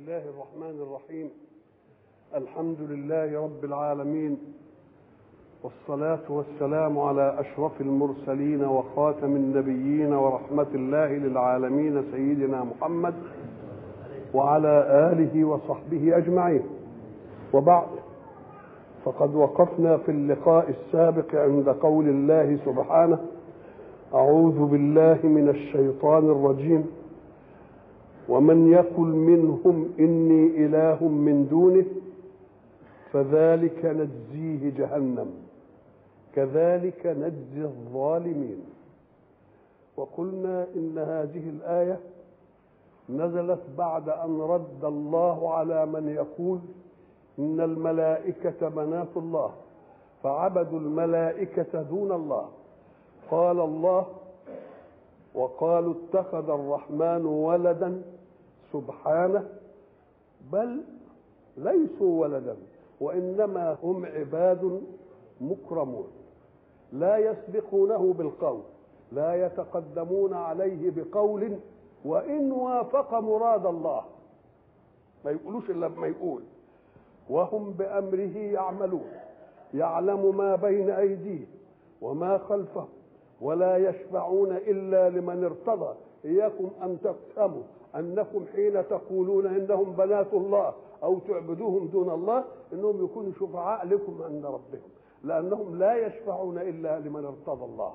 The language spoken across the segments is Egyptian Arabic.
الله الرحمن الرحيم الحمد لله رب العالمين والصلاة والسلام على أشرف المرسلين وخاتم النبيين ورحمة الله للعالمين سيدنا محمد وعلى آله وصحبه أجمعين وبعد فقد وقفنا في اللقاء السابق عند قول الله سبحانه أعوذ بالله من الشيطان الرجيم ومن يقل منهم إني إله من دونه فذلك نجزيه جهنم كذلك نجزي الظالمين وقلنا إن هذه الآية نزلت بعد أن رد الله على من يقول إن الملائكة بنات الله فعبدوا الملائكة دون الله قال الله وقالوا اتخذ الرحمن ولدا سبحانه بل ليسوا ولدا وانما هم عباد مكرمون لا يسبقونه بالقول لا يتقدمون عليه بقول وان وافق مراد الله ما يقولوش الا ما يقول وهم بامره يعملون يعلم ما بين ايديهم وما خلفهم ولا يشفعون الا لمن ارتضى اياكم ان تفهموا انكم حين تقولون انهم بنات الله او تعبدوهم دون الله انهم يكونوا شفعاء لكم عند ربهم لانهم لا يشفعون الا لمن ارتضى الله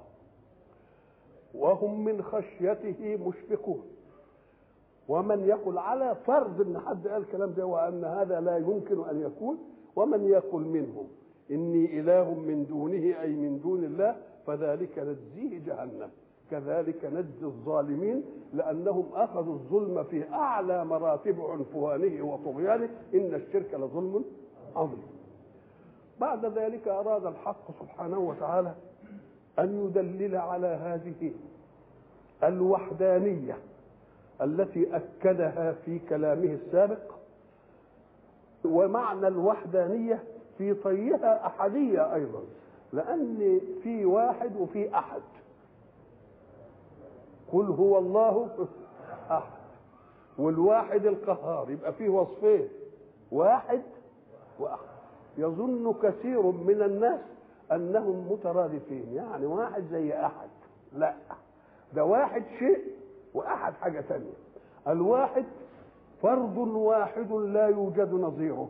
وهم من خشيته مشفقون ومن يقل على فرض ان حد قال كلام ده وان هذا لا يمكن ان يكون ومن يقل منهم اني اله من دونه اي من دون الله فذلك نجزيه جهنم كذلك نجزي الظالمين لانهم اخذوا الظلم في اعلى مراتب عنفوانه وطغيانه ان الشرك لظلم عظيم بعد ذلك اراد الحق سبحانه وتعالى ان يدلل على هذه الوحدانيه التي اكدها في كلامه السابق ومعنى الوحدانيه في طيها احديه ايضا لان في واحد وفي احد قل هو الله احد والواحد القهار يبقى فيه وصفين واحد واحد يظن كثير من الناس انهم مترادفين يعني واحد زي احد لا ده واحد شيء واحد حاجه ثانيه الواحد فرد واحد لا يوجد نظيره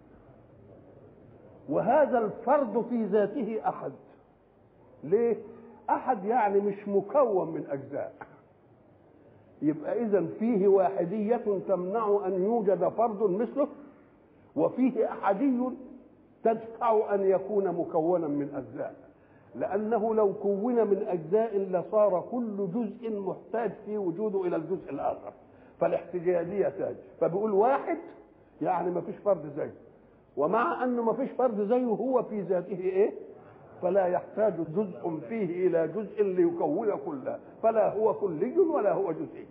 وهذا الفرد في ذاته احد ليه احد يعني مش مكون من اجزاء يبقى اذا فيه واحديه تمنع ان يوجد فرد مثله وفيه احدي تدفع ان يكون مكونا من اجزاء لانه لو كون من اجزاء لصار كل جزء محتاج في وجوده الى الجزء الاخر فالاحتجاجيه تاج فبيقول واحد يعني ما فيش فرد زيه ومع انه ما فيش فرد زيه هو في ذاته ايه فلا يحتاج جزء فيه الى جزء ليكون كله فلا هو كلي ولا هو جزئي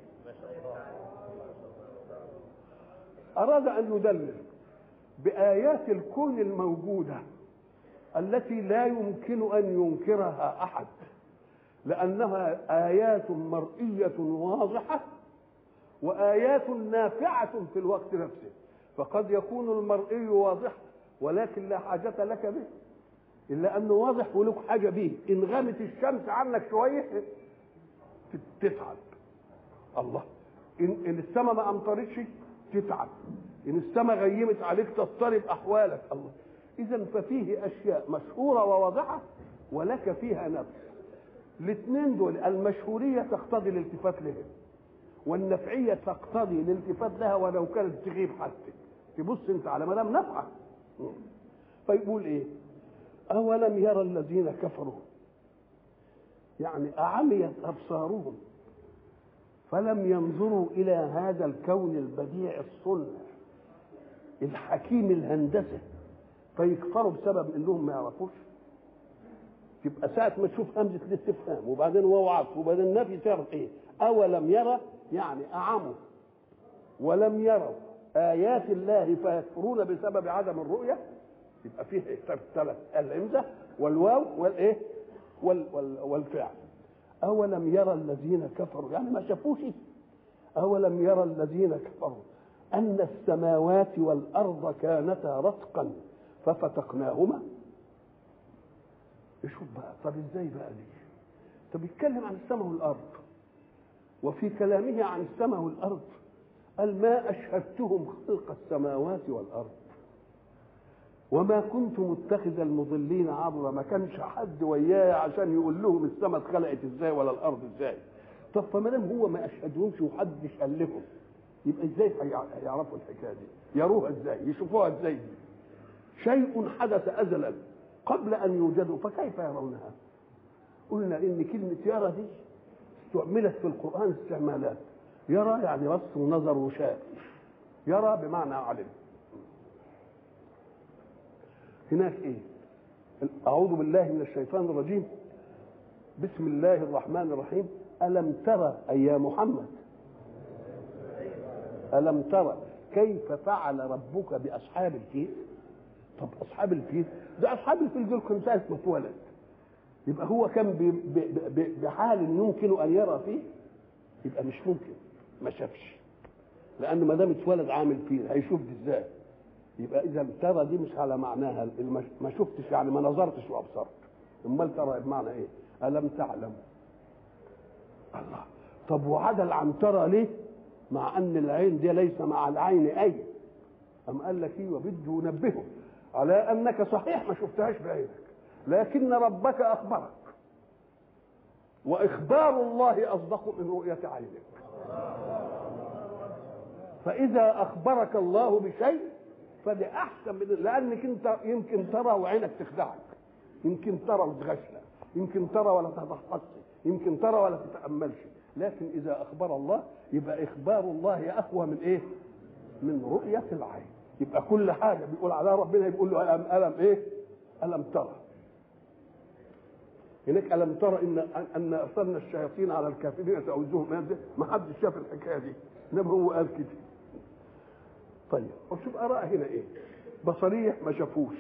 اراد ان يدلل بايات الكون الموجوده التي لا يمكن ان ينكرها احد لانها ايات مرئيه واضحه وايات نافعه في الوقت نفسه فقد يكون المرئي واضحا ولكن لا حاجه لك به الا انه واضح ولك حاجه به ان غابت الشمس عنك شويه تتعب الله ان ان السماء ما امطرتش تتعب ان السماء غيمت عليك تضطرب احوالك الله اذا ففيه اشياء مشهوره وواضحه ولك فيها نفس الاثنين دول المشهوريه تقتضي الالتفات لها والنفعيه تقتضي الالتفات لها ولو كانت تغيب حتى تبص انت على ما دام نفعه فيقول ايه أولم يرى الذين كفروا يعني أعميت أبصارهم فلم ينظروا إلى هذا الكون البديع الصنع الحكيم الهندسة فيكفروا بسبب انهم ما يعرفوش تبقى ساعة ما تشوف همزة الاستفهام وبعدين واو عطف وبعدين نفي تعرف ايه أولم يرى يعني أعموا ولم يروا آيات الله فيكفرون بسبب عدم الرؤية يبقى فيه ثلاث الهمزه والواو والايه وال وال والفعل اولم يرى الذين كفروا يعني ما شافوش اولم يرى الذين كفروا أن السماوات والأرض كانتا رتقا ففتقناهما يشوف بقى طب ازاي بقى دي طب يتكلم عن السماء والأرض وفي كلامه عن السماء والأرض قال ما أشهدتهم خلق السماوات والأرض وما كنت متخذ المضلين عبرا ما كانش حد وياي عشان يقول لهم السماء اتخلقت ازاي ولا الارض ازاي طب فما دام هو ما اشهدهمش وحدش قال لهم يبقى ازاي هيعرفوا الحكايه دي يروها ازاي يشوفوها ازاي دي شيء حدث ازلا قبل ان يوجدوا فكيف يرونها قلنا ان كلمه يرى دي استعملت في القران استعمالات يرى يعني بص ونظر وشاف يرى بمعنى علم هناك ايه اعوذ بالله من الشيطان الرجيم بسم الله الرحمن الرحيم الم ترى اي يا محمد الم ترى كيف فعل ربك باصحاب الفيل طب اصحاب الفيل ده اصحاب الفيل دول كانوا ساعه ما اتولد يبقى هو كان بحال يمكن ان يرى فيه يبقى مش ممكن ما شافش لانه ما دام اتولد عامل فيل هيشوف دي ازاي يبقى اذا ترى دي مش على معناها ما شفتش يعني ما نظرتش وابصرت امال ترى بمعنى ايه الم تعلم الله طب وعدل عن ترى ليه مع ان العين دي ليس مع العين اي ام قال لك ايوه بده ينبهه على انك صحيح ما شفتهاش بعينك لكن ربك اخبرك واخبار الله اصدق من رؤيه عينك فاذا اخبرك الله بشيء فدي احسن من لانك انت يمكن ترى وعينك تخدعك يمكن ترى وتغشلك يمكن ترى ولا تتحصي يمكن ترى ولا تتاملش لكن اذا اخبر الله يبقى اخبار الله اقوى من ايه من رؤيه العين يبقى كل حاجه بيقول عليها ربنا بيقول له الم الم ايه الم ترى هناك الم ترى ان ان ارسلنا الشياطين على الكافرين تعوزهم ما حدش شاف الحكايه دي انما هو قال كده طيب وشوف اراء هنا ايه بصريه ما شافوش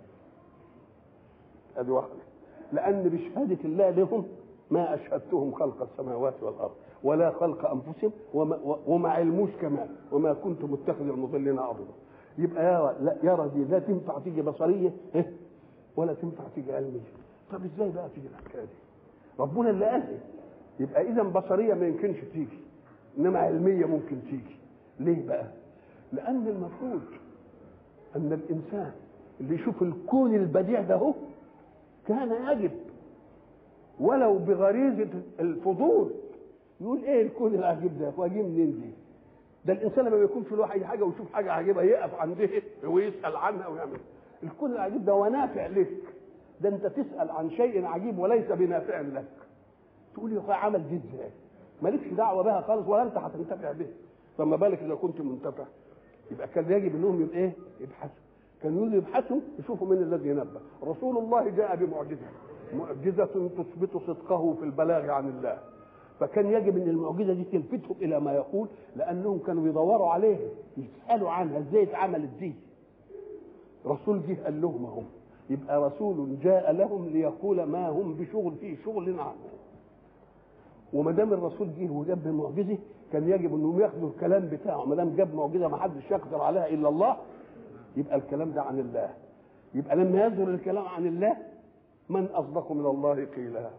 ادي واحده لان بشهاده الله لهم ما اشهدتهم خلق السماوات والارض ولا خلق انفسهم وما, وما علموش كمان وما كنت متخذ المضلين عضدا يبقى يرى لا يرى دي لا تنفع تيجي بصريه ولا تنفع تيجي علميه طب ازاي بقى تيجي الحكايه دي ربنا اللي قال يبقى اذا بصريه ما يمكنش تيجي انما علميه ممكن تيجي ليه بقى لان المفروض ان الانسان اللي يشوف الكون البديع ده هو كان يجب ولو بغريزه الفضول يقول ايه الكون العجيب ده واجي منين دي ده الانسان لما بيكون في له اي حاجه ويشوف حاجه عجيبه يقف عندها ويسال عنها ويعمل الكون العجيب ده ونافع لك ده انت تسال عن شيء عجيب وليس بنافع لك تقول يا اخويا عمل دي ازاي مالكش دعوه بها خالص ولا انت هتنتفع به فما بالك اذا كنت منتفع يبقى كان يجب انهم يبقى ايه يبحثوا كانوا يجوا يبحثوا يشوفوا من الذي نبه رسول الله جاء بمعجزه معجزه تثبت صدقه في البلاغ عن الله فكان يجب ان المعجزه دي تلفتهم الى ما يقول لانهم كانوا بيدوروا عليه يسالوا عنها ازاي اتعملت دي رسول جه قال لهم اهو يبقى رسول جاء لهم ليقول ما هم بشغل فيه شغل عنه وما دام الرسول جه وجاب معجزه كان يجب انهم ياخدوا الكلام بتاعه ما دام جاب معجزه ما حدش يقدر عليها الا الله يبقى الكلام ده عن الله يبقى لما يظهر الكلام عن الله من اصدق من الله قيلا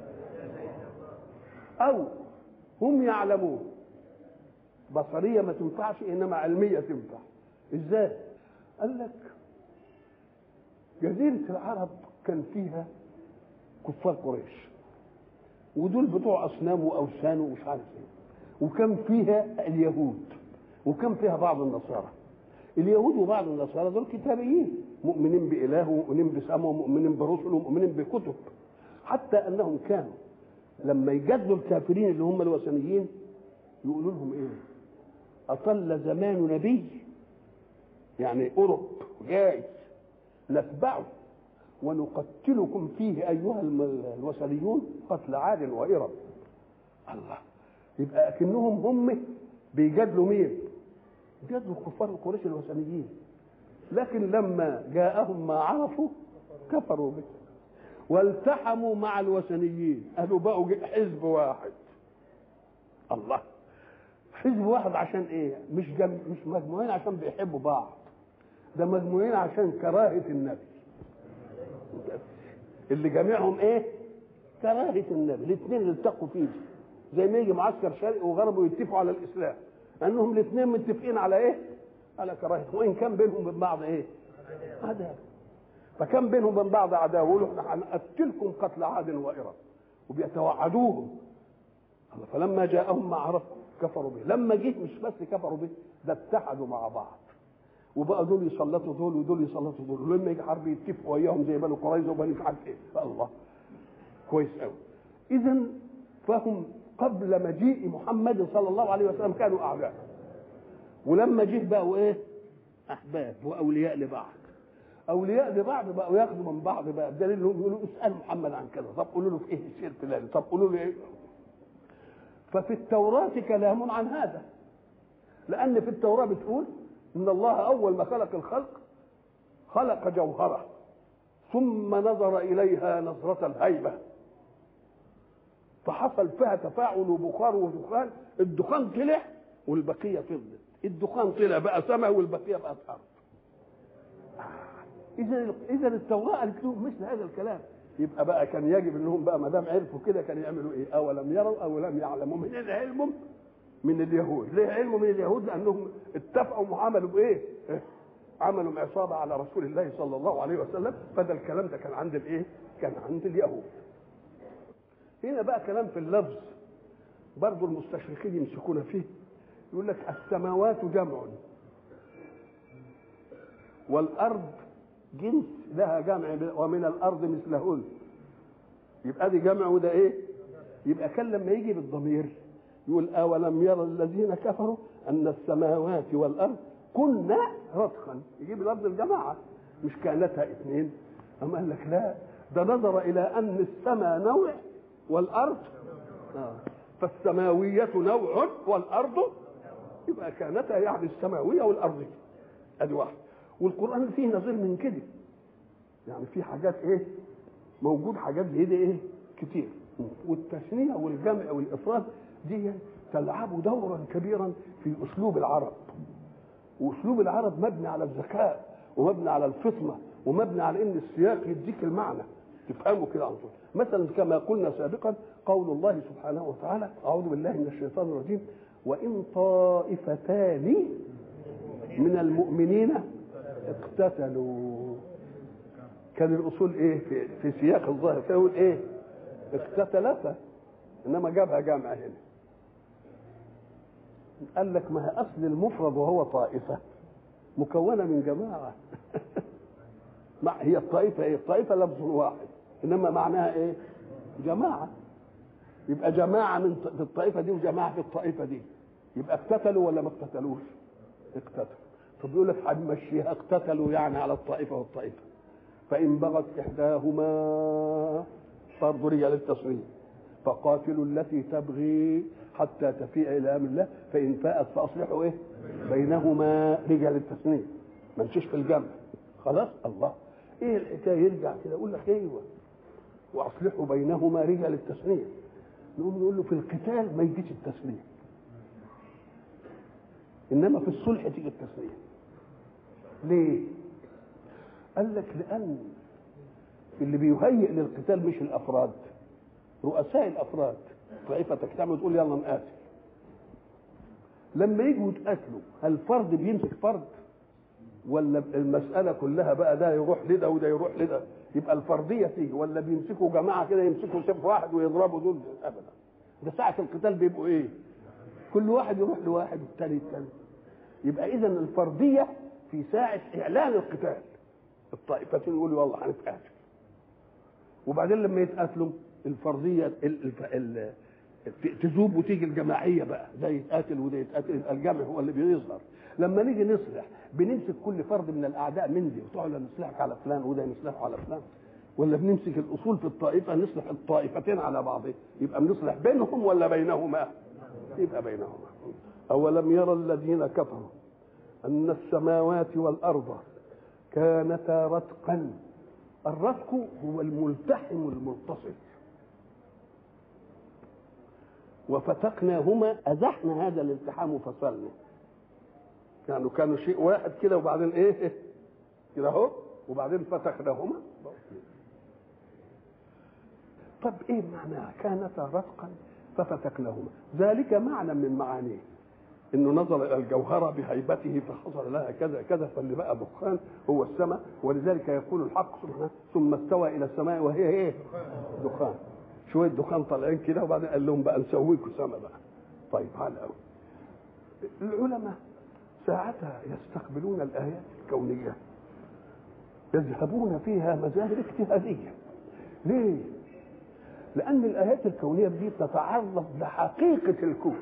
او هم يعلمون بصريه ما تنفعش انما علميه تنفع ازاي قال لك جزيره العرب كان فيها كفار قريش ودول بتوع اصنام واوثان ومش عارف ايه وكان فيها اليهود وكان فيها بعض النصارى اليهود وبعض النصارى دول كتابيين مؤمنين بإله ومؤمنين بسماء ومؤمنين برسل ومؤمنين بكتب حتى أنهم كانوا لما يجادلوا الكافرين اللي هم الوثنيين يقولوا لهم إيه أطل زمان نبي يعني أوروب جاي نتبعه ونقتلكم فيه أيها الوثنيون قتل عاد وإرم الله يبقى أكنهم هم بيجادلوا مين؟ جادلوا كفار القريش الوثنيين لكن لما جاءهم ما عرفوا كفروا به والتحموا مع الوثنيين قالوا بقوا حزب واحد الله حزب واحد عشان ايه مش جم... مش مجموعين عشان بيحبوا بعض ده مجموعين عشان كراهه النبي اللي جميعهم ايه كراهه النبي الاثنين اللي التقوا فيه زي ما يجي معسكر شرقي وغربي ويتفقوا على الاسلام انهم الاثنين متفقين على ايه على كراهه وان كان بينهم وبين بعض ايه عداوه فكان بينهم وبين بعض عداوه يقولوا احنا هنقتلكم قتل عاد وارم وبيتوعدوهم فلما جاءهم ما عرفوا كفروا به لما جه مش بس كفروا به ده اتحدوا مع بعض وبقى دول يسلطوا دول ودول يسلطوا دول ولما يجي حرب يتفقوا وياهم زي بنو قريظه وبني مش عارف ايه الله كويس قوي اذا فهم قبل مجيء محمد صلى الله عليه وسلم كانوا اعداء ولما جه بقوا ايه احباب واولياء لبعض اولياء لبعض بقوا ياخدوا من بعض بقى بدليل انهم يقولوا اسال محمد عن كذا طب قولوا له في ايه الشيء الفلاني طب قولوا له ايه ففي التوراة كلام عن هذا لأن في التوراة بتقول إن الله أول ما خلق الخلق خلق جوهرة ثم نظر إليها نظرة الهيبة فحصل فيها تفاعل وبخار ودخان الدخان طلع والبقية فضلت الدخان طلع بقى سماء والبقية بقت أرض إذا إذا التوراة قالت لهم مثل هذا الكلام يبقى بقى كان يجب انهم بقى ما دام عرفوا كده كانوا يعملوا ايه؟ اولم يروا او لم يعلموا من علمهم من اليهود، ليه علموا من اليهود؟ لانهم اتفقوا وعملوا بايه؟ عملوا عصابه على رسول الله صلى الله عليه وسلم فده الكلام ده كان عند الايه؟ كان عند اليهود. هنا بقى كلام في اللفظ برضه المستشرقين يمسكون فيه يقول لك السماوات جمع والارض جنس لها جمع ومن الارض مثلهن يبقى دي جمع وده ايه يبقى كان لما يجي بالضمير يقول اولم يرى الذين كفروا ان السماوات والارض كنا رتقا يجيب لفظ الجماعه مش كانتها اثنين اما قال لك لا ده نظر الى ان السماء نوع والارض آه. فالسماويه نوع والارض يبقى كانتها يعني السماويه والارضيه ادي واحد والقران فيه نظير من كده يعني في حاجات ايه موجود حاجات زي دي ايه كتير والتثنيه والجمع والافراد دي تلعب دورا كبيرا في اسلوب العرب واسلوب العرب مبني على الذكاء ومبني على الفطنه ومبني على ان السياق يديك المعنى تفهمه كده على طول مثلا كما قلنا سابقا قول الله سبحانه وتعالى اعوذ بالله من الشيطان الرجيم وان طائفتان من المؤمنين اقتتلوا كان الاصول ايه في, في سياق الظاهر فيقول ايه اقتتلتا انما جابها جامع هنا قال لك ما هي اصل المفرد وهو طائفه مكونه من جماعه مع هي الطائفه ايه الطائفه لفظ واحد انما معناها ايه جماعه يبقى جماعه من في الطائفه دي وجماعه في الطائفه دي يبقى اقتتلوا ولا ما اقتتلوش اقتتلوا طب يقول لك هنمشيها اقتتلوا يعني على الطائفه والطائفه فان بغت احداهما برضه رجع للتصريح فقاتلوا التي تبغي حتى تفيء الى امر الله فان فاءت فاصلحوا ايه بينهما رجع للتثنيه ما نمشيش في الجمع خلاص الله ايه الحكايه يرجع كده يقول لك ايوه واصلحوا بينهما رجع للتثنيه نقوم نقول له في القتال ما يجيش التثنيه انما في الصلح تيجي التثنيه ليه قال لك لان اللي بيهيئ للقتال مش الافراد رؤساء الافراد طائفه تجتمع وتقول يلا نقاتل لما يجوا يتقاتلوا هل فرد بيمسك فرد ولا المسألة كلها بقى ده يروح لده وده يروح لده يبقى الفردية تيجي ولا بيمسكوا جماعة كده يمسكوا سيف واحد ويضربوا دول أبدا ده ساعة القتال بيبقوا إيه؟ كل واحد يروح لواحد والتاني التاني يبقى إذا الفردية في ساعة إعلان القتال الطائفتين يقولوا يلا هنتقاتل وبعدين لما يتقاتلوا الفردية ال ال ال تذوب وتيجي الجماعية بقى ده يتقاتل وده يتقاتل يبقى الجمع هو اللي بيظهر لما نيجي نصلح بنمسك كل فرد من الاعداء من دي وتقعد نصلحك على فلان وده نصلحه على فلان ولا بنمسك الاصول في الطائفه نصلح الطائفتين على بعضهم يبقى بنصلح بينهم ولا بينهما يبقى بينهما اولم يرى الذين كفروا ان السماوات والارض كانتا رتقا الرتق هو الملتحم الملتصق وفتقناهما ازحنا هذا الالتحام وفصلنا يعني كانوا شيء واحد كده وبعدين ايه كده اهو وبعدين فتقناهما طب ايه معناها كانتا رتقا ففتقناهما ذلك معنى من معانيه انه نظر الى الجوهره بهيبته فحصل لها كذا كذا فاللي بقى دخان هو السماء ولذلك يقول الحق سبحانه ثم استوى الى السماء وهي ايه؟ دخان شويه دخان طالعين كده وبعدين قال لهم بقى نسويكم سماء بقى طيب على قوي العلماء ساعتها يستقبلون الايات الكونيه يذهبون فيها مذاهب اجتهاديه ليه؟ لأن الآيات الكونية دي تتعرض لحقيقة الكون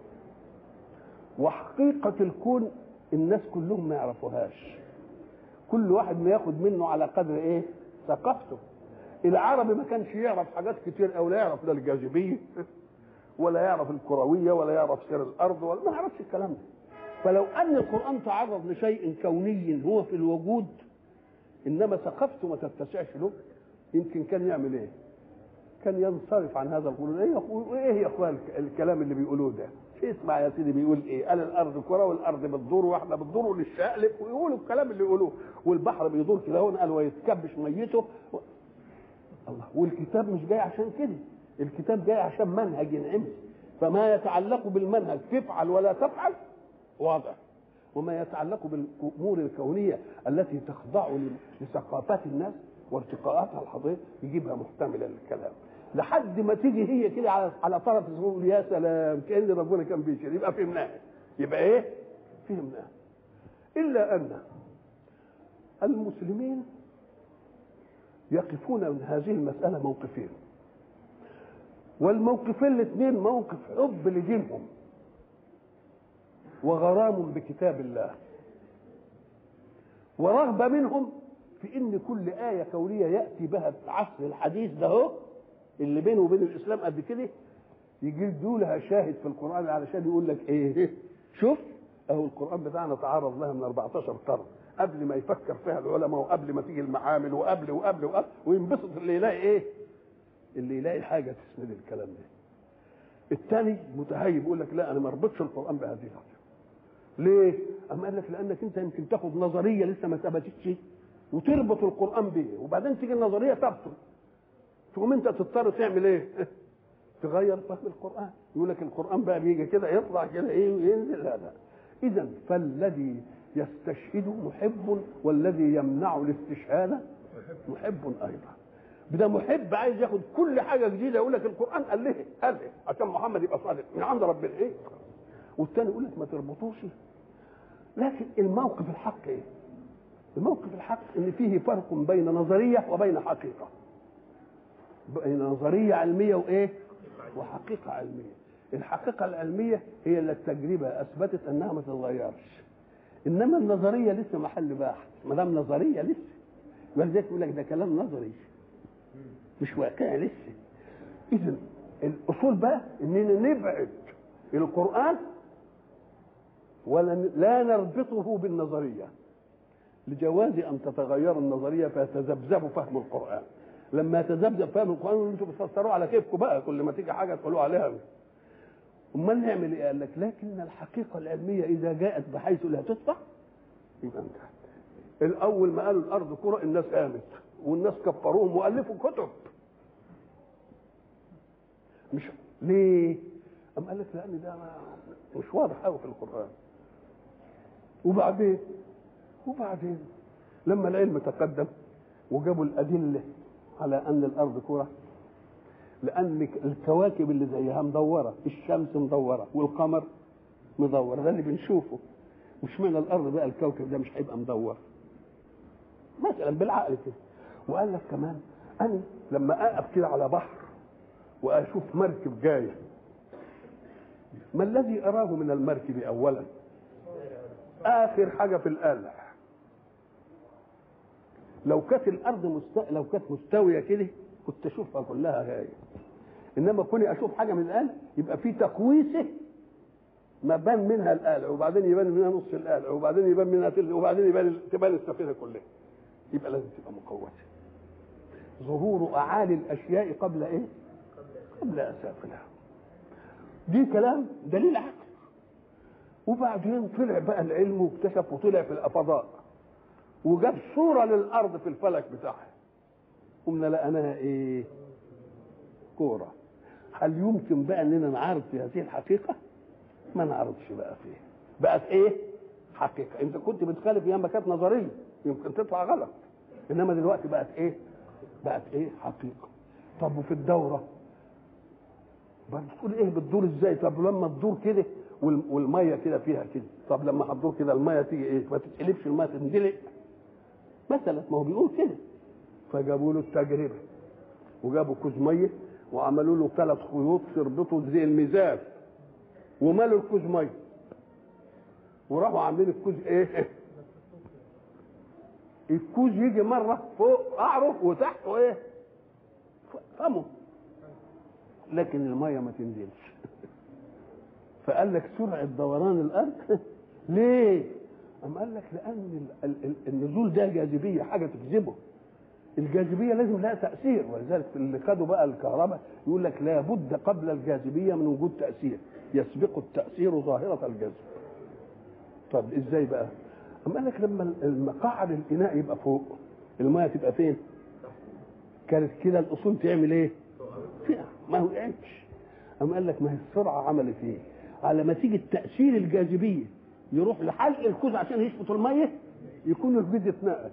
وحقيقة الكون الناس كلهم ما يعرفوهاش كل واحد ما ياخد منه على قدر ايه ثقافته العربي ما كانش يعرف حاجات كتير او لا يعرف لا الجاذبيه ولا يعرف الكرويه ولا يعرف سير الارض ولا ما يعرفش الكلام ده فلو ان القران تعرض لشيء كوني هو في الوجود انما ثقافته ما تتسعش له يمكن كان يعمل ايه كان ينصرف عن هذا القول ايه يقول ايه يا اخوان الكلام اللي بيقولوه ده اسمع يا سيدي بيقول ايه قال الارض كره والارض بتدور واحنا بتدور وللشقلب ويقولوا الكلام اللي يقولوه والبحر بيدور كده هون قال ويتكبش ميته و... الله والكتاب مش جاي عشان كده الكتاب جاي عشان منهج ينعمس فما يتعلق بالمنهج تفعل ولا تفعل واضح وما يتعلق بالامور الكونيه التي تخضع لثقافات الناس وارتقاءاتها الحضاريه يجيبها محتمله للكلام لحد ما تيجي هي كده على على طرف تقول يا سلام كان ربنا كان بيشير يبقى فهمناها يبقى ايه؟ فهمناها الا ان المسلمين يقفون من هذه المساله موقفين والموقفين الاثنين موقف حب لدينهم وغرام بكتاب الله ورغبه منهم في ان كل ايه كونيه ياتي بها في العصر الحديث ده هو اللي بينه وبين الاسلام قد كده يجدوا لها شاهد في القران علشان يقول لك ايه شوف اهو القران بتاعنا تعرض لها من 14 قرن قبل ما يفكر فيها العلماء وقبل ما تيجي المعامل وقبل وقبل وقبل وينبسط اللي يلاقي ايه اللي يلاقي حاجه تسند الكلام ده الثاني متهيب يقول لك لا انا ما اربطش القران بهذه الحاجه ليه؟ أم قال لك لأنك أنت يمكن تاخد نظرية لسه ما ثبتتش وتربط القرآن بيه وبعدين تيجي النظرية تبطل تقوم أنت تضطر تعمل إيه؟ تغير فهم القرآن يقول لك القرآن بقى بيجي كده يطلع كده إيه وينزل لا لا إذا فالذي يستشهد محب والذي يمنع الاستشهاد محب أيضا ده محب عايز ياخد كل حاجة جديدة يقول لك القرآن قال ليه؟ قال ليه؟ عشان محمد يبقى صادق من عند ربنا إيه؟ والتاني يقول لك ما تربطوش لكن الموقف الحق ايه الموقف الحق ان فيه فرق بين نظريه وبين حقيقه بين نظريه علميه وايه وحقيقه علميه الحقيقه العلميه هي اللي التجربه اثبتت انها ما تتغيرش انما النظريه لسه محل بحث ما دام نظريه لسه ولذلك يقول لك ده كلام نظري مش واقعي لسه اذا الاصول بقى اننا نبعد القران ولا لا نربطه بالنظرية لجواز أن تتغير النظرية فيتذبذب فهم القرآن لما يتذبذب فهم القرآن انتم بتفسروه على كيفكم بقى كل ما تيجي حاجة تقولوا عليها امال نعمل ايه؟ قال لك لكن الحقيقة العلمية إذا جاءت بحيث لا تدفع يبقى انتهت الأول ما قالوا الأرض كرة الناس قامت والناس كفروهم وألفوا كتب مش ليه؟ أم قال لك لأن ده مش واضح قوي في القرآن وبعدين وبعدين لما العلم تقدم وجابوا الأدلة على أن الأرض كرة لأن الكواكب اللي زيها مدورة الشمس مدورة والقمر مدور ده اللي بنشوفه مش معنى الأرض بقى الكوكب ده مش هيبقى مدور مثلا بالعقل كده وقال لك كمان أنا لما أقف كده على بحر وأشوف مركب جاية ما الذي أراه من المركب أولا اخر حاجه في القلع لو كانت الارض مست... لو كانت مستويه كده كنت اشوفها كلها هاي انما كوني اشوف حاجه من القلع يبقى في تقويسه ما بان منها القلع وبعدين يبان منها نص القلع وبعدين يبان منها تلت وبعدين يبان تبان السفينه كلها يبقى لازم تبقى مقوسه ظهور اعالي الاشياء قبل ايه؟ قبل اسافلها دي كلام دليل عقل وبعدين طلع بقى العلم واكتشف وطلع في الفضاء وجاب صوره للارض في الفلك بتاعها قمنا لقيناها ايه كوره هل يمكن بقى اننا نعرض في هذه الحقيقه ما نعرضش بقى فيه بقت ايه حقيقه انت كنت بتخالف ايام ما كانت نظريه يمكن تطلع غلط انما دلوقتي بقت ايه بقت ايه حقيقه طب وفي الدوره بتقول ايه بتدور ازاي طب لما تدور كده والميه كده فيها كده طب لما هتدور كده الميه تيجي ايه ما تتقلبش الميه تندلق مثلا ما هو بيقول كده فجابوا له التجربه وجابوا كوز ميه وعملوا له ثلاث خيوط يربطوا زي الميزان ومالوا الكوز ميه وراحوا عاملين الكوز ايه الكوز يجي مره فوق اعرف وتحته ايه فمه لكن الميه ما تنزلش فقال لك سرعه دوران الارض ليه أم قال لك لان النزول ده جاذبيه حاجه تجذبه الجاذبيه لازم لها تاثير ولذلك اللي خدوا بقى الكهرباء يقول لك لابد قبل الجاذبيه من وجود تاثير يسبق التاثير ظاهره الجذب طب ازاي بقى أم قال لك لما المقاعد الاناء يبقى فوق الميه تبقى فين كانت كده الاصول تعمل ايه فيها ما وقعتش أم قال لك ما هي السرعه عملت ايه على ما تيجي التاثير الجاذبيه يروح لحلق الكوز عشان يشفط الميه يكون الكوز اتنقل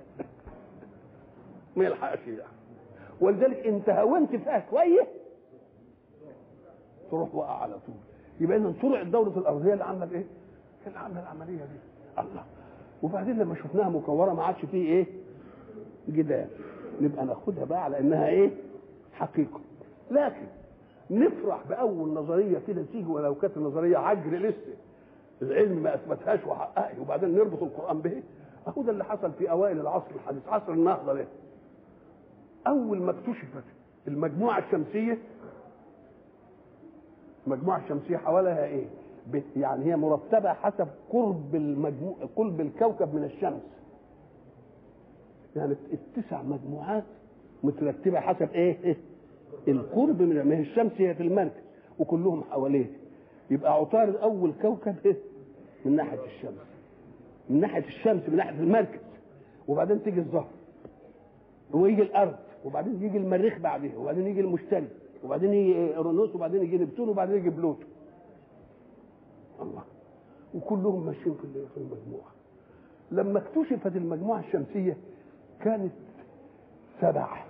ما يلحقش يعني ولذلك انت هونت فيها شويه تروح وقع على طول يبقى اذا سرعه الدوره الارضيه اللي عامله ايه؟ اللي عامله العمليه دي الله وبعدين لما شفناها مكوره ما عادش فيه ايه؟ جدال نبقى ناخدها بقى على انها ايه؟ حقيقه لكن نفرح باول نظريه كده تيجي ولو كانت النظريه عجر لسه العلم ما اثبتهاش وحققها وبعدين نربط القران به اهو ده اللي حصل في اوائل العصر الحديث عصر النهضه ده اول ما اكتشفت المجموعه الشمسيه المجموعه الشمسيه حواليها ايه يعني هي مرتبه حسب قرب المجموع قرب الكوكب من الشمس يعني التسع مجموعات مترتبه حسب ايه, إيه؟ القرب من ما هي الشمس هي في المركز وكلهم حواليه يبقى عطارد اول كوكب ايه من ناحيه الشمس من ناحيه الشمس من ناحيه المركز وبعدين تيجي الزهر ويجي الارض وبعدين يجي المريخ بعدها وبعدين يجي المشتري وبعدين يجي اورانوس وبعدين يجي نبتون وبعدين يجي بلوتو الله وكلهم ماشيين في في المجموعه لما اكتشفت المجموعه الشمسيه كانت سبعه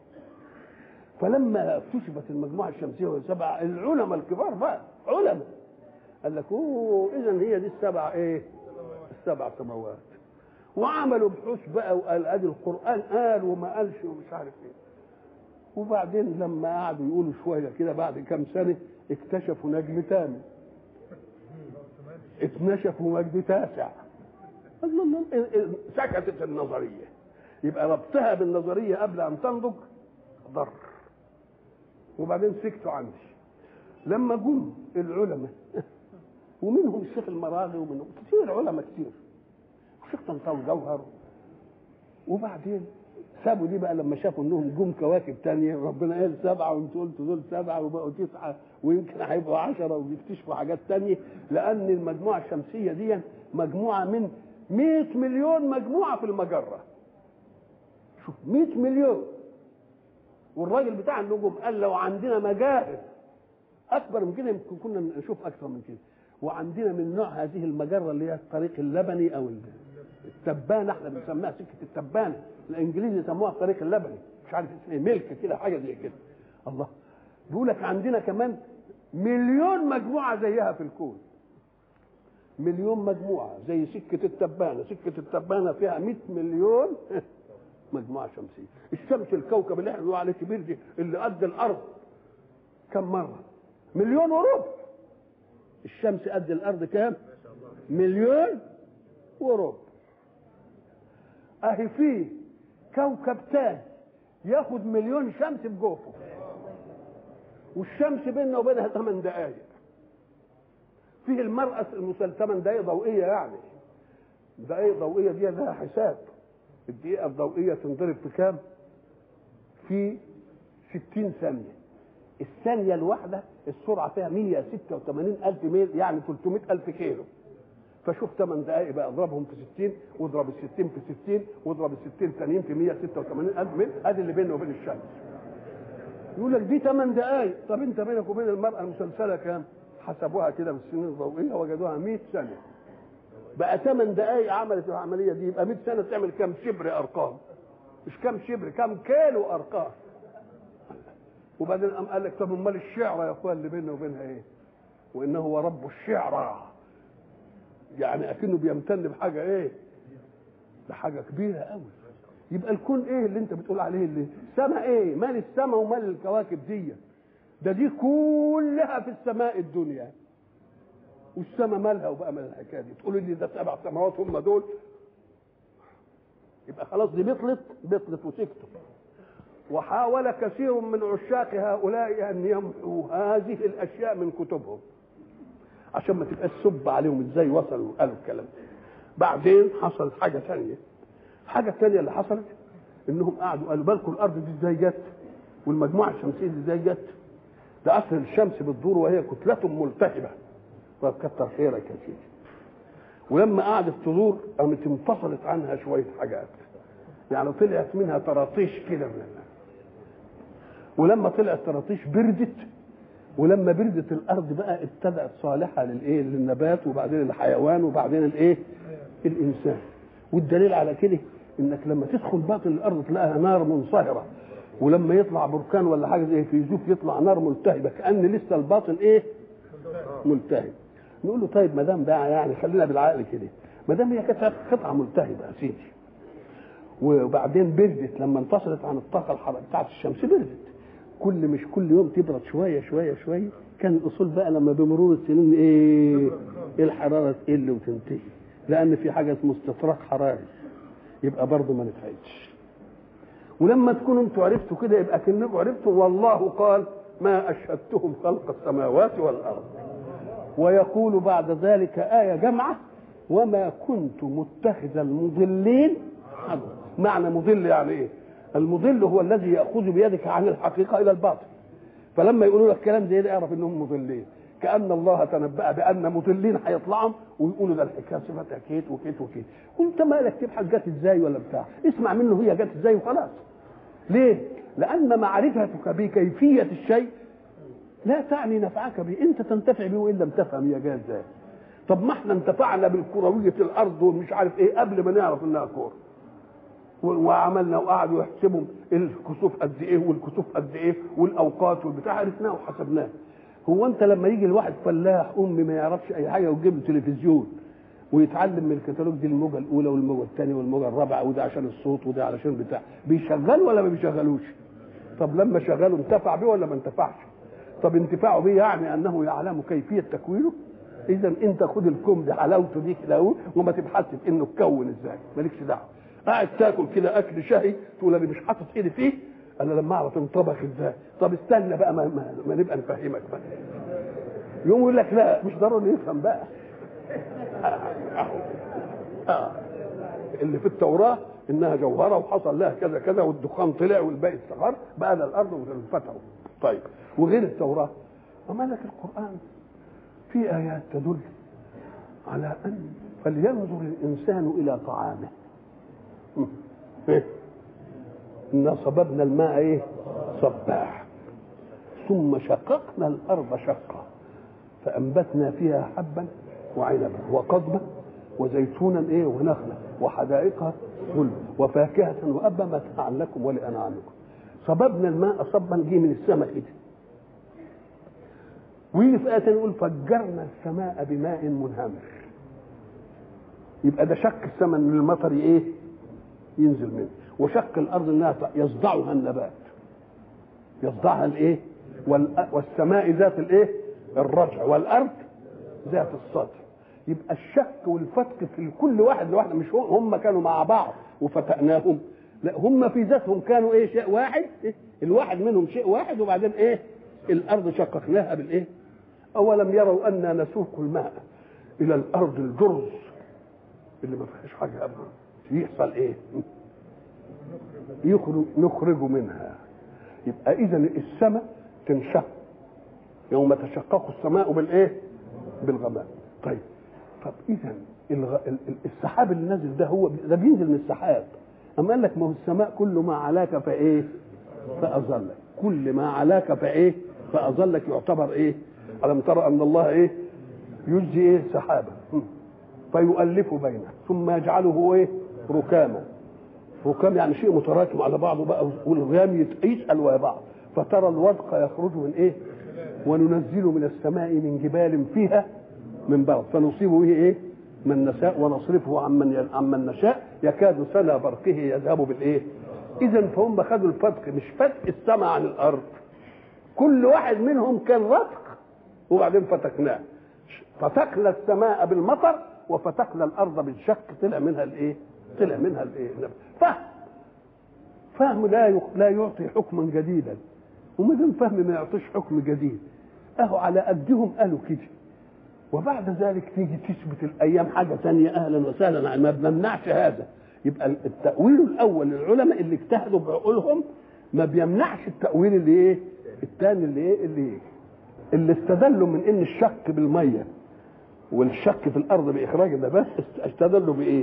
فلما اكتشفت المجموعه الشمسيه وهي سبعه العلماء الكبار بقى علماء قال لك اوه اذا هي دي السبع ايه؟ السبع سماوات وعملوا بحوث بقى وقال ادي القران قال وما قالش ومش عارف ايه وبعدين لما قعدوا يقولوا شويه كده بعد كام سنه اكتشفوا نجم ثامن اكتشفوا نجم تاسع الله الله سكتت النظريه يبقى ربطها بالنظريه قبل ان تنضج ضر وبعدين سكتوا عندي لما جم العلماء ومنهم الشيخ المراغي ومنهم كتير علماء كتير الشيخ طنطاوي جوهر وبعدين سابوا دي بقى لما شافوا انهم جم كواكب تانية ربنا قال سبعة وانتوا قلتوا دول سبعة وبقوا تسعة ويمكن هيبقوا عشرة ويكتشفوا حاجات تانية لأن المجموعة الشمسية دي مجموعة من 100 مليون مجموعة في المجرة شوف 100 مليون والراجل بتاع النجوم قال لو عندنا مجاهر اكبر من كده يمكن كنا نشوف اكثر من كده وعندنا من نوع هذه المجره اللي هي الطريق اللبني او التبانه احنا بنسميها سكه التبانه الانجليز يسموها الطريق اللبني مش عارف اسمه ملك كده حاجه زي كده الله بيقول لك عندنا كمان مليون مجموعه زيها في الكون مليون مجموعه زي سكه التبانه سكه التبانه فيها 100 مليون مجموعه شمسيه الشمس الكوكب اللي احنا بنقول عليه كبير دي اللي قد الارض كم مره مليون وربع الشمس قد الارض كام مليون وربع اهي فيه كوكب تاني ياخد مليون شمس بجوفه والشمس بيننا وبينها 8 دقائق فيه المرأة المسل 8 دقائق ضوئية يعني دقائق ضوئية دي لها حساب الدقيقة الضوئية تنضرب في كام؟ في 60 ثانية الثانيه الواحده السرعه فيها 186 الف ميل يعني 300 الف كيلو فشوف 8 دقائق بقى اضربهم في 60 واضرب ال 60 في 60 واضرب ال 60 ثانيين في 186 الف ميل ادي اللي بينه وبين الشمس يقول لك دي 8 دقائق طب انت بينك وبين المراه المسلسله كام حسبوها كده بالسنين الضوئيه وجدوها 100 سنه بقى 8 دقائق عملت العمليه دي يبقى 100 سنه تعمل كام شبر ارقام مش كام شبر كام كيلو ارقام وبعدين قام قال لك طب امال الشعر يا اخوان اللي بيننا وبينها ايه وانه هو رب الشعرى يعني اكنه بيمتن بحاجه ايه بحاجه كبيره قوي يبقى الكون ايه اللي انت بتقول عليه اللي السماء ايه مال السماء ومال الكواكب دي ده دي كلها في السماء الدنيا والسماء مالها وبقى مال الحكايه دي تقول لي ده سبع سماوات هم دول يبقى خلاص دي بطلت بطلت وسكتوا وحاول كثير من عشاق هؤلاء ان يمحوا هذه الاشياء من كتبهم عشان ما تبقاش سب عليهم ازاي وصلوا وقالوا الكلام بعدين حصلت حاجه ثانيه الحاجه الثانيه اللي حصلت انهم قعدوا قالوا بالكم الارض دي ازاي جت والمجموعه الشمسيه دي ازاي جت ده اصل الشمس بتدور وهي كتله ملتهبه طب كتر خيرك يا سيدي ولما قعدت تدور قامت انفصلت عنها شويه حاجات يعني طلعت منها طراطيش كده من الله ولما طلعت طراطيش بردت ولما بردت الارض بقى ابتدات صالحه للايه للنبات وبعدين الحيوان وبعدين الايه الانسان والدليل على كده انك لما تدخل باطن الارض تلاقيها نار منصهره ولما يطلع بركان ولا حاجه زي فيزوف يطلع نار ملتهبه كان لسه الباطن ايه ملتهب نقول له طيب ما دام ده يعني خلينا بالعقل كده ما دام هي كانت قطعه ملتهبه يا سيدي وبعدين بردت لما انفصلت عن الطاقه الحراريه بتاعت الشمس بردت كل مش كل يوم تبرد شويه شويه شويه كان الاصول بقى لما بمرور السنين ايه الحراره تقل وتنتهي لان في حاجه اسمه استطراق حراري يبقى برضه ما نفعتش ولما تكونوا انتوا عرفتوا كده يبقى كانكم عرفتوا والله قال ما اشهدتهم خلق السماوات والارض ويقول بعد ذلك آية جمعة وما كنت متخذ المضلين حظا معنى مضل يعني ايه المضل هو الذي يأخذ بيدك عن الحقيقة إلى الباطل فلما يقولوا لك كلام زي ده اعرف انهم مضلين كأن الله تنبأ بأن مضلين هيطلعوا ويقولوا ده الحكاية صفتها كيت وكيت وكيت وانت مالك تبحث جت ازاي ولا بتاع اسمع منه هي جت ازاي وخلاص ليه؟ لأن معرفتك بكيفية الشيء لا تعني نفعك به انت تنتفع به وان لم تفهم هي جايه ازاي طب ما احنا انتفعنا بالكرويه الارض ومش عارف ايه قبل ما نعرف انها كوره وعملنا وقعدوا يحسبوا الكسوف قد ايه والكسوف قد ايه والاوقات والبتاع عرفناه وحسبناه هو انت لما يجي الواحد فلاح امي ما يعرفش اي حاجه ويجيب له تلفزيون ويتعلم من الكتالوج دي الموجه الاولى والموجه الثانيه والموجه الرابعه وده عشان الصوت وده علشان بتاع بيشغل ولا ما بيشغلوش طب لما شغله انتفع بيه ولا ما انتفعش طب انتفاعه به يعني انه يعلم كيفيه تكوينه اذا انت خد الكم دي حلاوته دي كده اهو وما تبحثش في انه اتكون ازاي مالكش دعوه قاعد تاكل كده اكل شهي تقول انا مش حاطط ايدي فيه انا لما اعرف انطبخ ازاي طب استنى بقى ما, ما, ما نبقى نفهمك بقى يقوم يقول لك لا مش ضروري يفهم بقى آه. اللي في التوراه انها جوهره وحصل لها كذا كذا والدخان طلع والباقي استقر بقى الارض وانفتحوا طيب وغير التوراه وما لك القران في ايات تدل على ان فلينظر الانسان الى طعامه إيه؟ إنا صببنا الماء إيه؟ صباح ثم شققنا الأرض شقا فأنبتنا فيها حبا وعنبا وقضبا وزيتونا إيه ونخلا وحدائق غلب وفاكهة وأبا متاعا لكم ولأنعامكم صببنا الماء صبا جه من السماء كده ويجي في آية يقول فجرنا السماء بماء منهمر يبقى ده شق السماء من المطر ايه ينزل منه وشق الارض انها يصدعها النبات يصدعها الايه والسماء ذات الايه الرجع والارض ذات السطر يبقى الشك والفتك في كل واحد لوحده مش هم كانوا مع بعض وفتقناهم لا هم في ذاتهم كانوا ايه شيء واحد إيه؟ الواحد منهم شيء واحد وبعدين ايه الارض شققناها بالايه اولم يروا انا نسوق الماء الى الارض الجرز اللي ما فيهاش حاجه ابدا يحصل ايه يخرج نخرج منها يبقى اذا السماء تنشق يوم تشقق السماء بالايه بالغمام طيب طب اذا الغ... السحاب اللي نازل ده هو ده بينزل من السحاب اما قال لك ما هو السماء كل ما علاك فايه فاظلك كل ما علاك فايه فاظلك يعتبر ايه الم ترى ان الله ايه يجزي ايه سحابا فيؤلف بينه ثم يجعله ايه ركاما ركام يعني شيء متراكم على بعضه بقى والغيام يسال ويا بعض فترى الودق يخرج من ايه وننزل من السماء من جبال فيها من برد فنصيب به ايه من نشاء ونصرفه عمن عمن نشاء يكاد سنا برقه يذهب بالايه اذا فهم خدوا الفتق مش فتق السماء عن الارض كل واحد منهم كان رتق وبعدين فتقناه فتقنا السماء بالمطر وفتقنا الارض بالشق طلع منها الايه طلع منها الايه فهم فهم لا لا يعطي حكما جديدا وما دام فهم ما يعطيش حكم جديد اهو على قدهم قالوا كده وبعد ذلك تيجي تثبت الايام حاجه ثانيه اهلا وسهلا ما بنمنعش هذا يبقى التاويل الاول للعلماء اللي اجتهدوا بعقولهم ما بيمنعش التاويل اللي ايه الثاني اللي ايه اللي ايه اللي استدلوا من ان الشك بالميه والشك في الارض باخراج النبات استدلوا بايه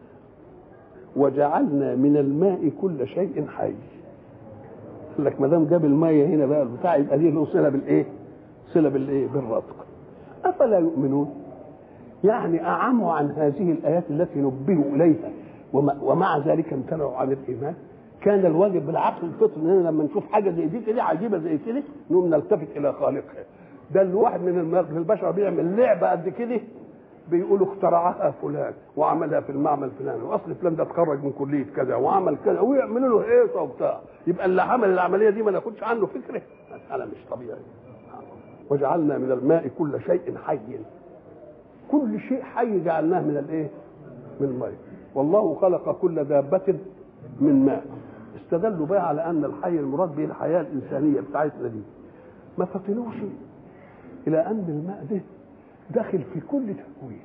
وجعلنا من الماء كل شيء حي قال لك ما دام جاب الميه هنا بقى البتاع يبقى دي له صله بالايه صله بالايه بالرزق افلا يؤمنون يعني اعموا عن هذه الايات التي نبهوا اليها ومع ذلك امتنعوا عن الايمان كان الواجب بالعقل الفطري اننا لما نشوف حاجه زي دي كده عجيبه زي كده نقوم نلتفت الى خالقها ده الواحد من البشر بيعمل لعبه قد كده بيقولوا اخترعها فلان وعملها في المعمل الفلاني واصل فلان ده اتخرج من كليه كذا وعمل كذا ويعملوا له ايه وبتاع يبقى اللي عمل العمليه دي ما ناخدش عنه فكره انا مش طبيعي وجعلنا من الماء كل شيء حي كل شيء حي جعلناه من الايه من الماء والله خلق كل دابة من ماء استدلوا بقى على ان الحي المراد به الحياه الانسانيه بتاعتنا دي ما فطنوش الى ان الماء ده داخل في كل تكوين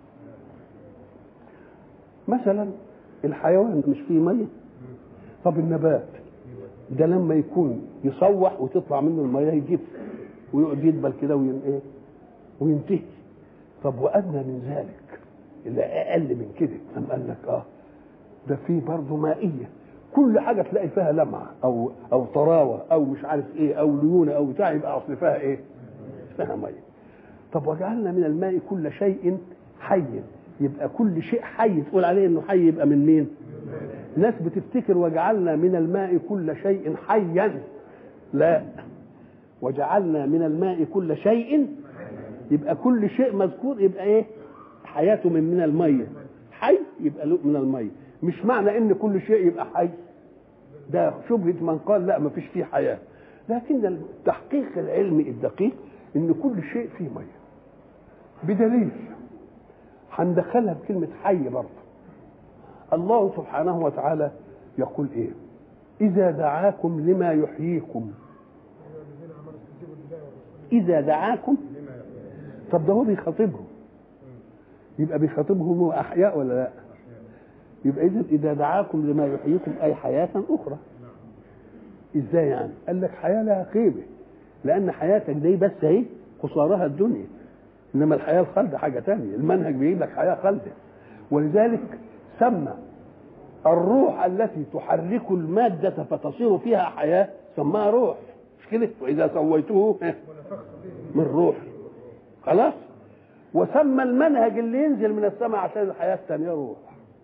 مثلا الحيوان مش فيه ميه طب النبات ده لما يكون يصوح وتطلع منه الميه يجف ويقعد يدبل كده وين ايه وينتهي طب وادنى من ذلك اللي اقل من كده قام قال لك اه ده فيه برضه مائيه كل حاجه تلاقي فيها لمعه او او طراوه او مش عارف ايه او ليونه او بتاع يبقى اصل فيها ايه؟ فيها ميه طب وجعلنا من الماء كل شيء حي يبقى كل شيء حي تقول عليه انه حي يبقى من مين؟ ناس بتفتكر وجعلنا من الماء كل شيء حيا لا وجعلنا من الماء كل شيء يبقى كل شيء مذكور يبقى ايه؟ حياته من من الميه حي يبقى له من الميه مش معنى ان كل شيء يبقى حي ده شبهه من قال لا ما فيش فيه حياه لكن التحقيق العلمي الدقيق ان كل شيء فيه ميه بدليل هندخلها بكلمه حي برضه الله سبحانه وتعالى يقول ايه اذا دعاكم لما يحييكم اذا دعاكم طب ده هو بيخاطبهم يبقى بيخاطبهم هو احياء ولا لا يبقى اذا اذا دعاكم لما يحييكم اي حياه اخرى ازاي يعني قال لك حياه لها قيمه لان حياتك دي بس اهي قصارها الدنيا انما الحياه الخالده حاجه تانية المنهج بيجيب لك حياه خالده ولذلك سمى الروح التي تحرك المادة فتصير فيها حياة سماها روح مش كده وإذا سويته من روح خلاص وسمى المنهج اللي ينزل من السماء عشان الحياة الثانية روح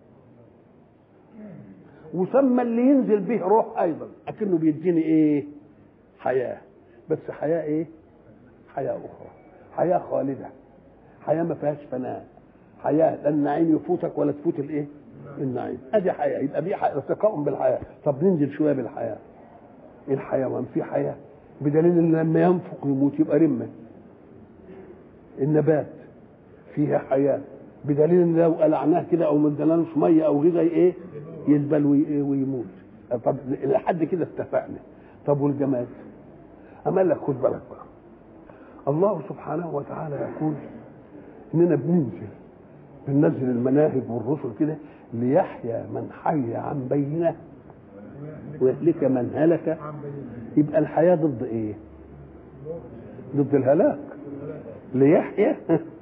وسمى اللي ينزل به روح أيضا أكنه بيديني إيه حياة بس حياة إيه حياة أخرى حياة خالدة حياة ما فيهاش فناء حياة لا النعيم يفوتك ولا تفوت الإيه النعيم ادي حياه يبقى دي ارتقاء بالحياه طب ننزل شويه بالحياه الحيوان في حياه بدليل ان لما ينفق يموت يبقى رمه النبات فيها حياه بدليل ان لو قلعناه كده او ما ادالناش ميه او غذاء ايه يدبل ويموت طب لحد كده اتفقنا طب والجماد اما لك خد بالك بقى الله سبحانه وتعالى يقول اننا بننزل بننزل المناهج والرسل كده ليحيى من حي عن بينه ويهلك من هلك يبقى الحياة ضد ايه ضد الهلاك ليحيى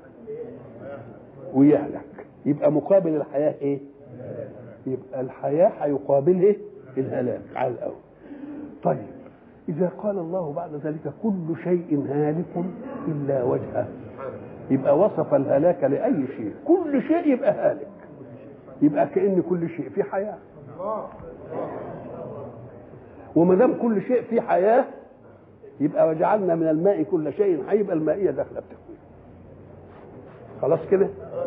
ويهلك يبقى مقابل الحياه ايه يبقى الحياه هيقابل ايه الهلاك على الاول طيب اذا قال الله بعد ذلك كل شيء هالك الا وجهه يبقى وصف الهلاك لاي شيء كل شيء يبقى هالك يبقى كان كل شيء في حياه وما دام كل شيء فيه حياه يبقى وجعلنا من الماء كل شيء حي يبقى المائيه داخله بتكوين خلاص كده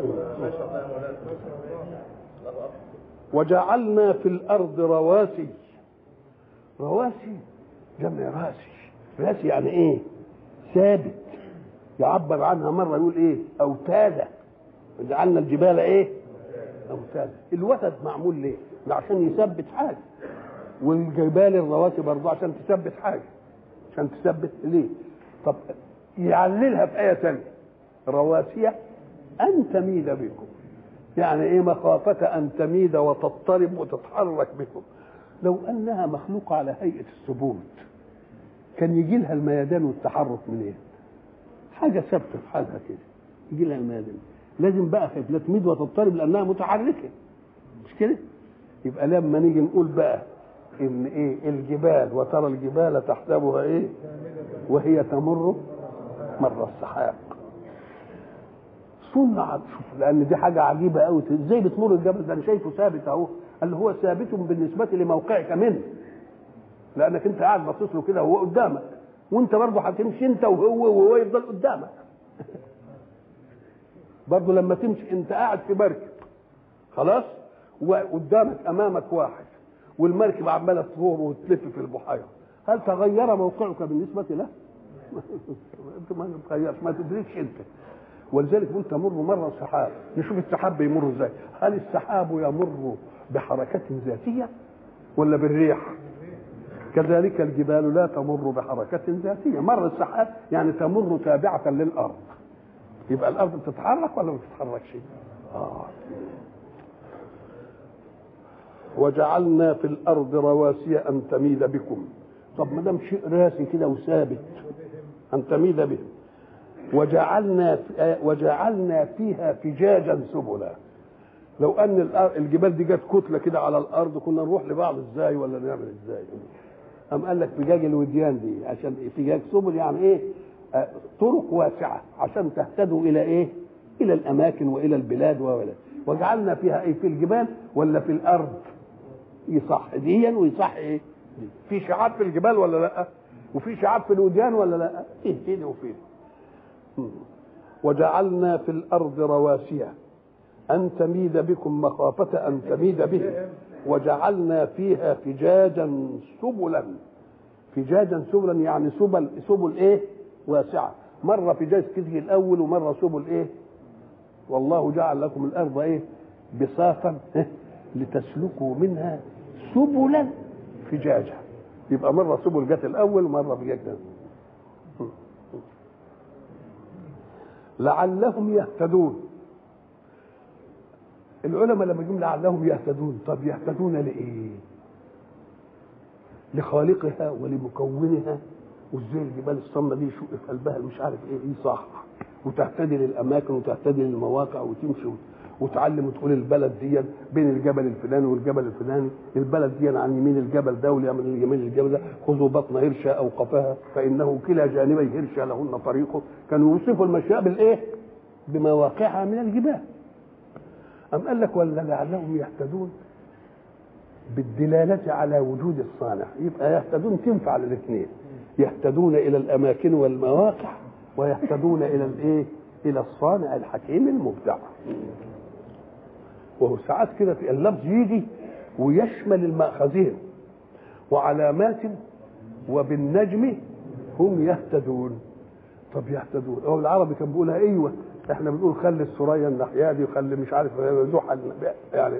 وجعلنا في الارض رواسي رواسي جمع راسي راسي يعني ايه ثابت يعبر عنها مره يقول ايه اوتادا وجعلنا الجبال ايه اوتادا الوتد معمول ليه عشان يثبت حاجه والجبال الرواسي برضه عشان تثبت حاجه عشان تثبت ليه طب يعللها في ايه ثانيه رواسي ان تميد بكم يعني ايه مخافه ان تميد وتضطرب وتتحرك بكم لو انها مخلوقه على هيئه الثبوت كان يجي لها الميدان والتحرك منين حاجه ثابته في حالها كده يجي لها الميدان لازم بقى لا تميد وتضطرب لانها متحركه مش كده يبقى لما نيجي نقول بقى ان ايه الجبال وترى الجبال تحسبها ايه وهي تمر مر السحاب صنع شوف لان دي حاجه عجيبه قوي ازاي بتمر الجبل ده انا شايفه ثابت اهو قال هو ثابت بالنسبه لموقعك منه لانك انت قاعد باصص له كده وهو قدامك وانت برضه هتمشي انت وهو وهو يفضل قدامك برضه لما تمشي انت قاعد في مركب خلاص وقدامك امامك واحد والمركب عماله تدور وتلف في البحيره هل تغير موقعك بالنسبه له؟ انت ما تتغيرش ما تدركش انت ولذلك قلت تمر مر السحاب نشوف السحاب بيمر ازاي هل السحاب يمر بحركة ذاتية ولا بالريح كذلك الجبال لا تمر بحركة ذاتية مر السحاب يعني تمر تابعة للأرض يبقى الأرض بتتحرك ولا ما بتتحركش آه. وجعلنا في الأرض رواسي أن تميد بكم طب ما دام شيء راسي كده وثابت أن تميد بهم وجعلنا وجعلنا فيها فجاجا سبلا لو ان الجبال دي جت كتله كده على الارض كنا نروح لبعض ازاي ولا نعمل ازاي أم قال لك فجاج الوديان دي عشان فجاج سبل يعني ايه آه طرق واسعه عشان تهتدوا الى ايه الى الاماكن والى البلاد ولا وجعلنا فيها ايه في الجبال ولا في الارض يصح ديا ويصح ايه دي. في شعاب في الجبال ولا لا وفي شعاب في الوديان ولا لا فيه كده وفيه وجعلنا في الارض رواسي ان تميد بكم مخافه ان تميد بهم وجعلنا فيها فجاجا سبلا فجاجا سبلا يعني سبل سبل ايه واسعه مره فجاج كده الاول ومره سبل ايه والله جعل لكم الارض ايه بساطا لتسلكوا منها سبلا فجاجا يبقى مره سبل جت الاول ومره فجاج لعلهم يهتدون العلماء لما جم لعلهم يهتدون طب يهتدون لايه لخالقها ولمكونها وازاي الجبال الصمة دي يشق في قلبها مش عارف ايه دي صح وتهتدي للاماكن وتهتدي للمواقع وتمشي وتعلم وتقول البلد دي بين الجبل الفلاني والجبل الفلاني البلد دي عن يمين الجبل ده واليمين يمين الجبل ده خذوا بطن هرشة او قفاها فانه كلا جانبي هرشة لهن طريقه كانوا يوصفوا المشاء بالايه بمواقعها من الجبال أم قال لك ولا لعلهم يهتدون بالدلالة على وجود الصانع يبقى يهتدون تنفع للاثنين يهتدون إلى الأماكن والمواقع ويهتدون إلى الإيه؟ إلى الصانع الحكيم المبدع وهو ساعات كده في اللفظ يجي ويشمل المأخذين وعلامات وبالنجم هم يهتدون طب يهتدون هو العربي كان بيقولها ايوه احنا بنقول خلي السرية الناحية دي وخلي مش عارف زحل يعني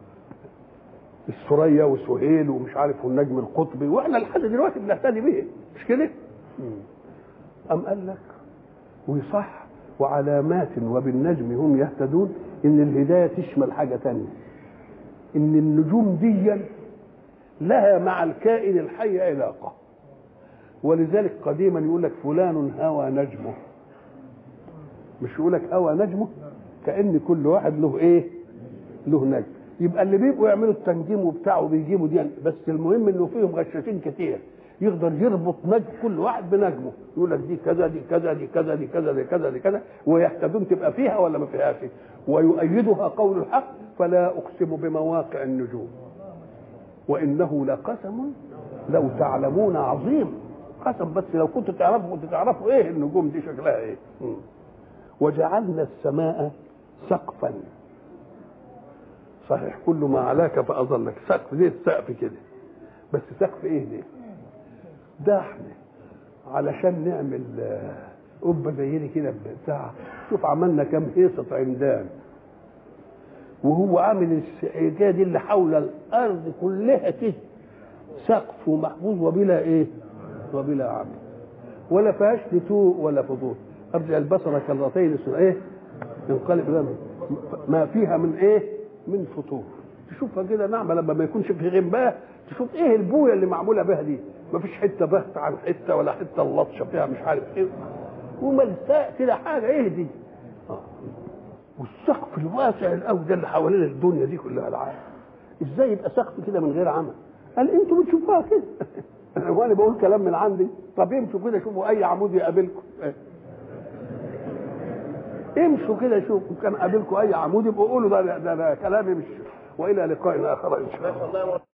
السرية وسهيل ومش عارف والنجم القطبي واحنا لحد دلوقتي بنهتدي بيه مش كده؟ أم قال لك ويصح وعلامات وبالنجم هم يهتدون ان الهداية تشمل حاجة تانية ان النجوم دي لها مع الكائن الحي علاقة ولذلك قديما يقول لك فلان هوى نجمه مش يقول لك هوى نجمه كان كل واحد له ايه له نجم يبقى اللي بيبقوا يعملوا التنجيم وبتاعه بيجيبوا دي بس المهم انه فيهم غشاشين كتير يقدر يربط نجم كل واحد بنجمه يقول لك دي كذا دي كذا دي كذا دي كذا دي كذا دي كذا ويهتدون تبقى فيها ولا ما فيهاش ويؤيدها قول الحق فلا اقسم بمواقع النجوم وانه لقسم لو تعلمون عظيم قسم بس لو كنتوا تعرفوا كنتوا تعرفوا ايه النجوم دي شكلها ايه م. وجعلنا السماء سقفا صحيح كل ما علاك فاظلك سقف ليه السقف كده بس سقف ايه ده ده احنا علشان نعمل قبه زي دي كده بتاع شوف عملنا كام هيصه عمدان وهو عامل الحكايه دي اللي حول الارض كلها كده سقف ومحفوظ وبلا ايه وبلا عمل ولا فيهاش نتوء ولا فضول ارجع البصر كرتين ايه ينقلب الى ما فيها من ايه من فطور تشوفها كده نعمه لما ما يكونش في غنباه تشوف ايه البويه اللي معموله بها دي ما فيش حته بهت عن حته ولا حته اللطشه فيها مش عارف ايه وملساء كده حاجه ايه دي آه. والسقف الواسع القوي ده اللي حوالين الدنيا دي كلها العالم ازاي يبقى سقف كده من غير عمل قال انتوا بتشوفوها كده وانا بقول كلام من عندي طب امشوا كده شوفوا اي عمود يقابلكم امشوا كده شوفوا كان قابلكم اي عمود يبقوا قولوا ده, ده, ده كلامي مش والى لقاء اخر ان شاء الله